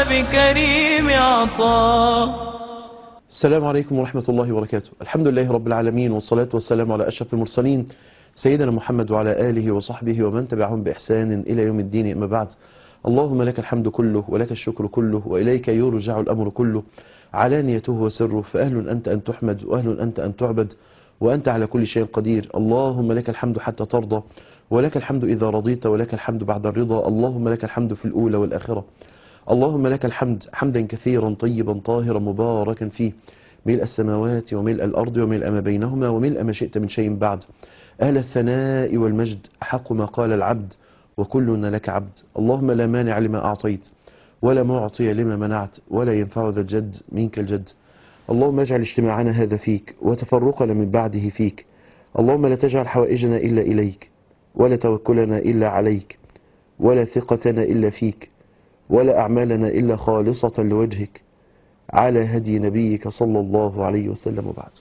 بكريم عطاء السلام عليكم ورحمة الله وبركاته الحمد لله رب العالمين والصلاة والسلام على أشرف المرسلين سيدنا محمد وعلى آله وصحبه ومن تبعهم بإحسان إلى يوم الدين أما بعد اللهم لك الحمد كله ولك الشكر كله وإليك يرجع الأمر كله علانيته وسره فأهل أنت أن تحمد وأهل أنت أن تعبد وأنت على كل شيء قدير اللهم لك الحمد حتى ترضى ولك الحمد إذا رضيت ولك الحمد بعد الرضا اللهم لك الحمد في الأولى والآخرة اللهم لك الحمد حمدا كثيرا طيبا طاهرا مباركا فيه ملء السماوات وملء الأرض وملء ما بينهما وملء ما شئت من شيء بعد أهل الثناء والمجد أحق ما قال العبد وكلنا لك عبد اللهم لا مانع لما أعطيت ولا معطي لما منعت ولا ينفع ذا الجد منك الجد اللهم اجعل اجتماعنا هذا فيك وتفرقنا من بعده فيك اللهم لا تجعل حوائجنا إلا إليك ولا توكلنا إلا عليك ولا ثقتنا إلا فيك ولا أعمالنا إلا خالصة لوجهك على هدي نبيك صلى الله عليه وسلم وبعد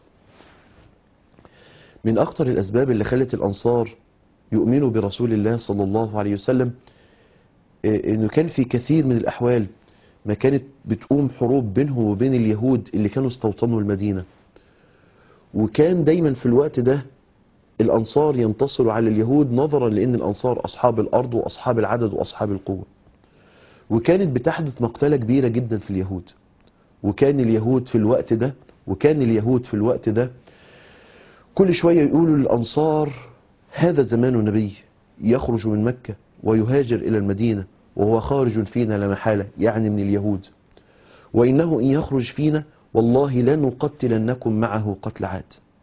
من أكتر الأسباب اللي خلت الأنصار يؤمنوا برسول الله صلى الله عليه وسلم إيه، إنه كان في كثير من الأحوال ما كانت بتقوم حروب بينهم وبين اليهود اللي كانوا استوطنوا المدينة وكان دايما في الوقت ده الأنصار ينتصروا على اليهود نظرا لأن الأنصار أصحاب الأرض وأصحاب العدد وأصحاب القوة وكانت بتحدث مقتلة كبيرة جدا في اليهود وكان اليهود في الوقت ده وكان اليهود في الوقت ده كل شوية يقولوا للأنصار هذا زمان نبي يخرج من مكة ويهاجر إلى المدينة وهو خارج فينا لا محالة يعني من اليهود وإنه إن يخرج فينا والله لنقتلنكم معه قتل عاد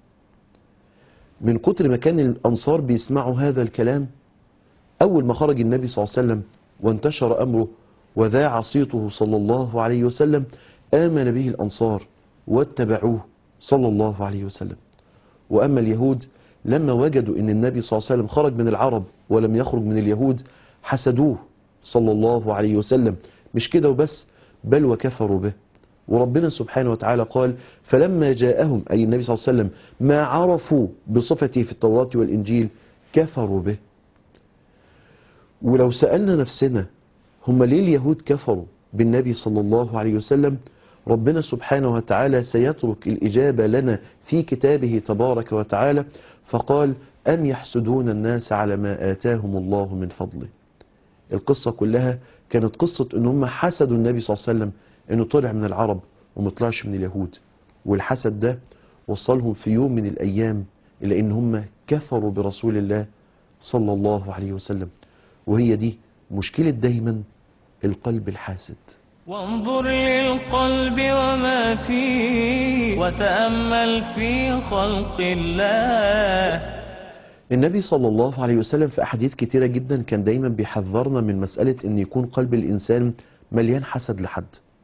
من كتر ما كان الأنصار بيسمعوا هذا الكلام أول ما خرج النبي صلى الله عليه وسلم وانتشر أمره وذاع صيته صلى الله عليه وسلم آمن به الأنصار واتبعوه صلى الله عليه وسلم وأما اليهود لما وجدوا أن النبي صلى الله عليه وسلم خرج من العرب ولم يخرج من اليهود حسدوه صلى الله عليه وسلم مش كده وبس بل وكفروا به وربنا سبحانه وتعالى قال فلما جاءهم أي النبي صلى الله عليه وسلم ما عرفوا بصفته في التوراة والإنجيل كفروا به ولو سألنا نفسنا هم ليه اليهود كفروا بالنبي صلى الله عليه وسلم ربنا سبحانه وتعالى سيترك الإجابة لنا في كتابه تبارك وتعالى فقال أم يحسدون الناس على ما آتاهم الله من فضله القصة كلها كانت قصة ان هم حسدوا النبي صلى الله عليه وسلم انه طلع من العرب وما طلعش من اليهود والحسد ده وصلهم في يوم من الايام الى ان هم كفروا برسول الله صلى الله عليه وسلم وهي دي مشكلة دايما القلب الحاسد وانظر للقلب وما فيه وتأمل في خلق الله النبي صلى الله عليه وسلم في أحاديث كتيرة جدا كان دايما بيحذرنا من مسألة أن يكون قلب الإنسان مليان حسد لحد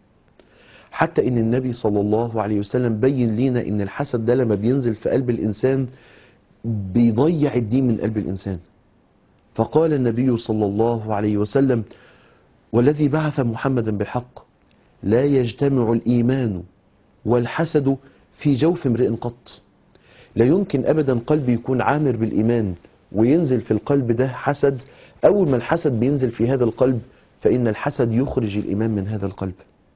حتى أن النبي صلى الله عليه وسلم بين لينا أن الحسد ده لما بينزل في قلب الإنسان بيضيع الدين من قلب الإنسان فقال النبي صلى الله عليه وسلم والذي بعث محمدا بالحق لا يجتمع الإيمان والحسد في جوف امرئ قط لا يمكن أبدا قلب يكون عامر بالإيمان وينزل في القلب ده حسد أول ما الحسد بينزل في هذا القلب فإن الحسد يخرج الإيمان من هذا القلب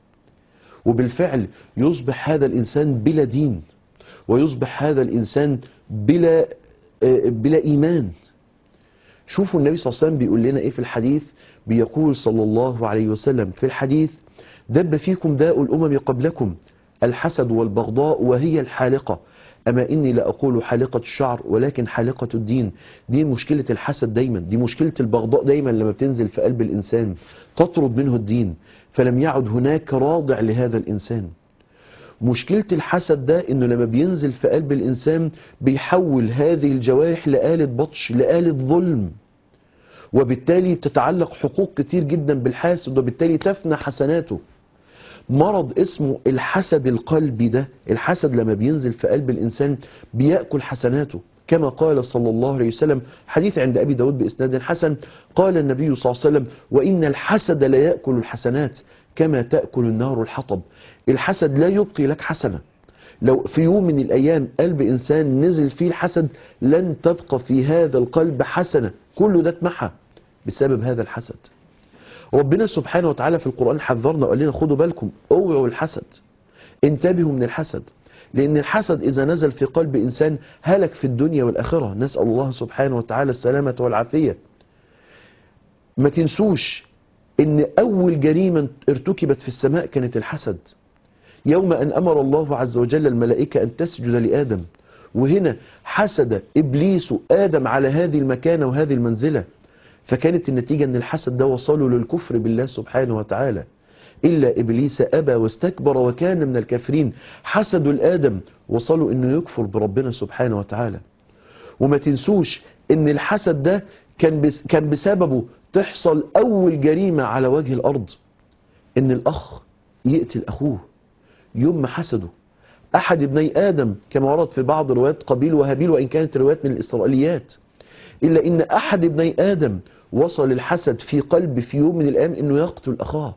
وبالفعل يصبح هذا الإنسان بلا دين ويصبح هذا الإنسان بلا بلا إيمان شوفوا النبي صلى الله عليه وسلم بيقول لنا إيه في الحديث بيقول صلى الله عليه وسلم في الحديث دب فيكم داء الأمم قبلكم الحسد والبغضاء وهي الحالقة أما إني لا أقول حالقة الشعر ولكن حالقة الدين دي مشكلة الحسد دايما دي مشكلة البغضاء دايما لما بتنزل في قلب الإنسان تطرد منه الدين فلم يعد هناك راضع لهذا الإنسان مشكلة الحسد ده إنه لما بينزل في قلب الإنسان بيحول هذه الجوارح لآلة بطش لآلة ظلم وبالتالي تتعلق حقوق كتير جدا بالحاسد وبالتالي تفنى حسناته مرض اسمه الحسد القلبي ده الحسد لما بينزل في قلب الإنسان بيأكل حسناته كما قال صلى الله عليه وسلم حديث عند أبي داود بإسناد حسن قال النبي صلى الله عليه وسلم وإن الحسد لا يأكل الحسنات كما تأكل النار الحطب الحسد لا يبقي لك حسنة لو في يوم من الأيام قلب إنسان نزل فيه الحسد لن تبقى في هذا القلب حسنة كله ده اتمحى بسبب هذا الحسد ربنا سبحانه وتعالى في القرآن حذرنا وقال لنا خدوا بالكم اوعوا الحسد انتبهوا من الحسد لأن الحسد إذا نزل في قلب إنسان هلك في الدنيا والآخرة نسأل الله سبحانه وتعالى السلامة والعافية ما تنسوش ان اول جريمة ارتكبت في السماء كانت الحسد يوم ان امر الله عز وجل الملائكة ان تسجد لآدم وهنا حسد ابليس ادم على هذه المكانة وهذه المنزلة فكانت النتيجة ان الحسد ده وصله للكفر بالله سبحانه وتعالى إلا إبليس أبى واستكبر وكان من الكافرين حسدوا الآدم وصلوا أنه يكفر بربنا سبحانه وتعالى وما تنسوش ان الحسد ده كان بس كان بسببه تحصل اول جريمة على وجه الارض ان الاخ يقتل اخوه يوم ما حسده احد ابني ادم كما ورد في بعض روايات قبيل وهابيل وان كانت روايات من الاسرائيليات الا ان احد ابني ادم وصل الحسد في قلب في يوم من الايام انه يقتل اخاه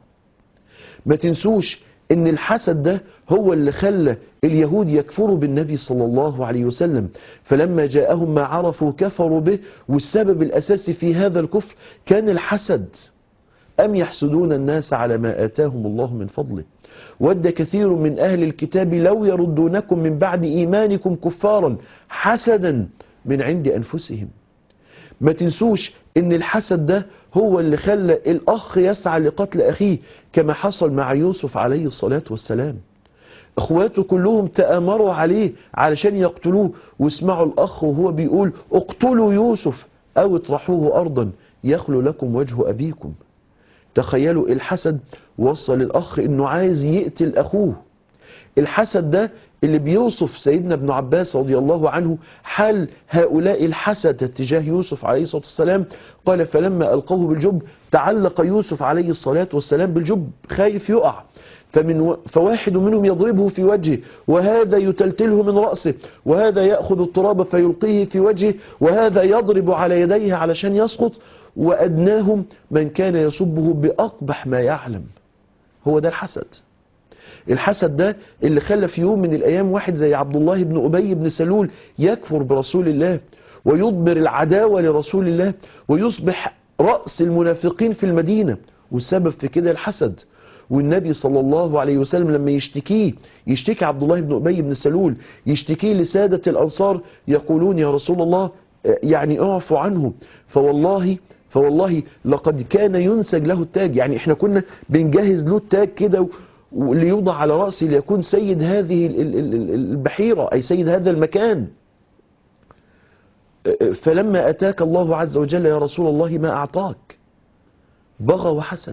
ما تنسوش ان الحسد ده هو اللي خلى اليهود يكفروا بالنبي صلى الله عليه وسلم فلما جاءهم ما عرفوا كفروا به والسبب الاساسي في هذا الكفر كان الحسد ام يحسدون الناس على ما اتاهم الله من فضله ود كثير من اهل الكتاب لو يردونكم من بعد ايمانكم كفارا حسدا من عند انفسهم ما تنسوش ان الحسد ده هو اللي خلى الاخ يسعى لقتل اخيه كما حصل مع يوسف عليه الصلاة والسلام اخواته كلهم تآمروا عليه علشان يقتلوه واسمعوا الاخ وهو بيقول اقتلوا يوسف او اطرحوه ارضا يخلو لكم وجه ابيكم تخيلوا الحسد وصل الاخ انه عايز يقتل اخوه الحسد ده اللي بيوصف سيدنا ابن عباس رضي الله عنه حال هؤلاء الحسد تجاه يوسف عليه الصلاة والسلام قال فلما ألقوه بالجب تعلق يوسف عليه الصلاة والسلام بالجب خايف يقع فمن و... فواحد منهم يضربه في وجهه وهذا يتلتله من رأسه وهذا يأخذ التراب فيلقيه في وجهه وهذا يضرب على يديه علشان يسقط وأدناهم من كان يصبه بأقبح ما يعلم هو ده الحسد الحسد ده اللي خلى في يوم من الأيام واحد زي عبد الله بن أبي بن سلول يكفر برسول الله ويضمر العداوة لرسول الله ويصبح رأس المنافقين في المدينة والسبب في كده الحسد والنبي صلى الله عليه وسلم لما يشتكيه يشتكي عبد الله بن أبي بن سلول يشتكيه لسادة الأنصار يقولون يا رسول الله يعني اعفو عنه فوالله فوالله لقد كان ينسج له التاج يعني احنا كنا بنجهز له التاج كده ليوضع على رأسه ليكون سيد هذه البحيرة أي سيد هذا المكان فلما أتاك الله عز وجل يا رسول الله ما أعطاك بغى وحسد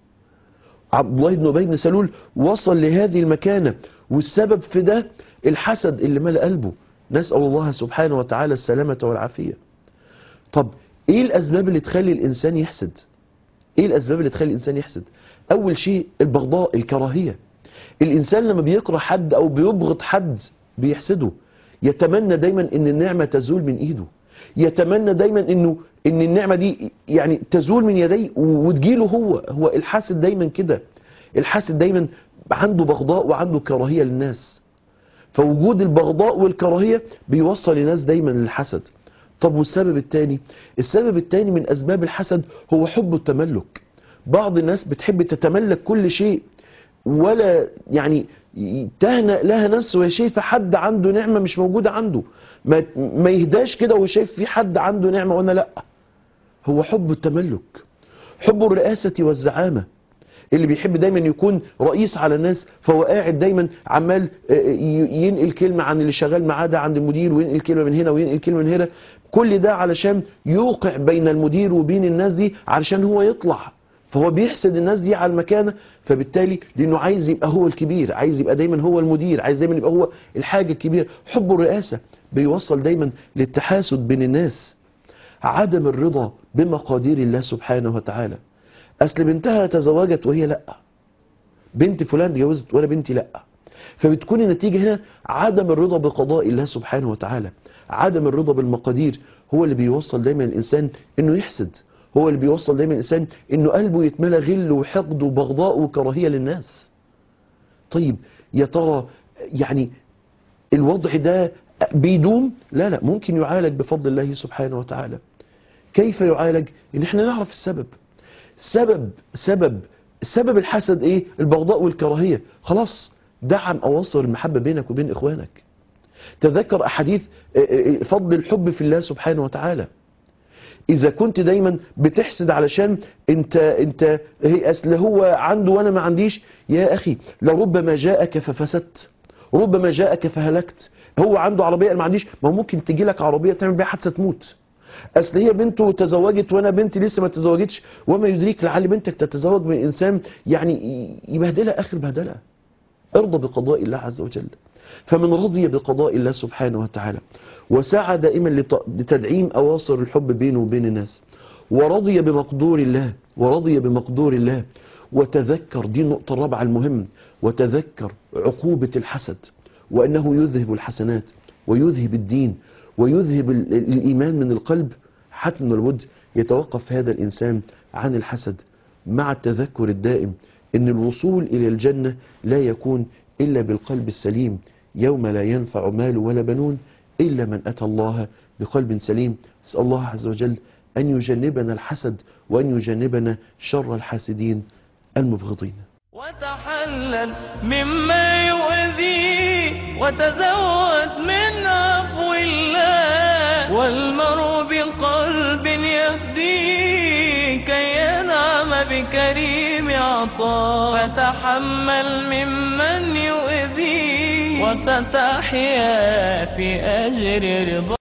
عبد الله بن أبي بن سلول وصل لهذه المكانة والسبب في ده الحسد اللي ملأ قلبه نسأل الله سبحانه وتعالى السلامة والعافية طب ايه الأسباب اللي تخلي الإنسان يحسد ايه الأسباب اللي تخلي الإنسان يحسد أول شيء البغضاء الكراهية الإنسان لما بيكره حد أو بيبغض حد بيحسده يتمنى دايما ان النعمة تزول من ايده يتمنى دايما انه ان النعمة دي يعني تزول من يديه وتجيله هو هو الحاسد دايما كده الحاسد دايما عنده بغضاء وعنده كراهية للناس فوجود البغضاء والكراهية بيوصل الناس دايما للحسد طب والسبب الثاني السبب الثاني من اسباب الحسد هو حب التملك بعض الناس بتحب تتملك كل شيء ولا يعني تهنأ لها نفسه وهي شايفه حد عنده نعمة مش موجودة عنده ما, ما يهداش كده وهو شايف في حد عنده نعمة وانا لا هو حب التملك حب الرئاسة والزعامة اللي بيحب دايما يكون رئيس على الناس فهو قاعد دايما عمال ينقل كلمة عن اللي شغال معاه ده عند المدير وينقل كلمة من هنا وينقل كلمة من هنا كل ده علشان يوقع بين المدير وبين الناس دي علشان هو يطلع فهو بيحسد الناس دي على المكانة فبالتالي لانه عايز يبقى هو الكبير عايز يبقى دايما هو المدير عايز دايما يبقى هو الحاجة الكبيرة حب الرئاسة بيوصل دايما للتحاسد بين الناس عدم الرضا بمقادير الله سبحانه وتعالى اصل بنتها تزوجت وهي لا بنت فلان اتجوزت وانا بنتي لا فبتكون النتيجة هنا عدم الرضا بقضاء الله سبحانه وتعالى عدم الرضا بالمقادير هو اللي بيوصل دايما الانسان انه يحسد هو اللي بيوصل دايما الإنسان إنه قلبه يتملى غل وحقد وبغضاء وكراهية للناس طيب يا ترى يعني الوضع ده بيدوم لا لا ممكن يعالج بفضل الله سبحانه وتعالى كيف يعالج إن احنا نعرف السبب سبب سبب سبب الحسد ايه البغضاء والكراهية خلاص دعم اواصر المحبة بينك وبين اخوانك تذكر احاديث آه، آه، فضل الحب في الله سبحانه وتعالى اذا كنت دايما بتحسد علشان انت انت هي اصل هو عنده وانا ما عنديش يا اخي لربما جاءك ففسدت ربما جاءك فهلكت هو عنده عربيه انا ما عنديش ما هو ممكن تجي لك عربيه تعمل بيها حادثه تموت اصل هي بنته تزوجت وانا بنتي لسه ما تزوجتش وما يدريك لعل بنتك تتزوج من انسان يعني يبهدلها اخر بهدله ارضى بقضاء الله عز وجل فمن رضي بقضاء الله سبحانه وتعالى وسعى دائما لت- لتدعيم أواصر الحب بينه وبين الناس ورضي بمقدور الله ورضي بمقدور الله وتذكر دي النقطة الرابعة المهم وتذكر عقوبة الحسد وأنه يذهب الحسنات ويذهب الدين ويذهب ال- ال- الإيمان من القلب حتى من الود يتوقف هذا الإنسان عن الحسد مع التذكر الدائم أن الوصول إلى الجنة لا يكون إلا بالقلب السليم يوم لا ينفع مال ولا بنون إلا من أتى الله بقلب سليم أسأل الله عز وجل أن يجنبنا الحسد وأن يجنبنا شر الحاسدين المبغضين وتحلل مما يؤذي وتزود من عفو الله والمرء بقلب يهدي كي ينعم بكريم عطاء فتحمل ممن يؤذي وستحيا في أجر رضا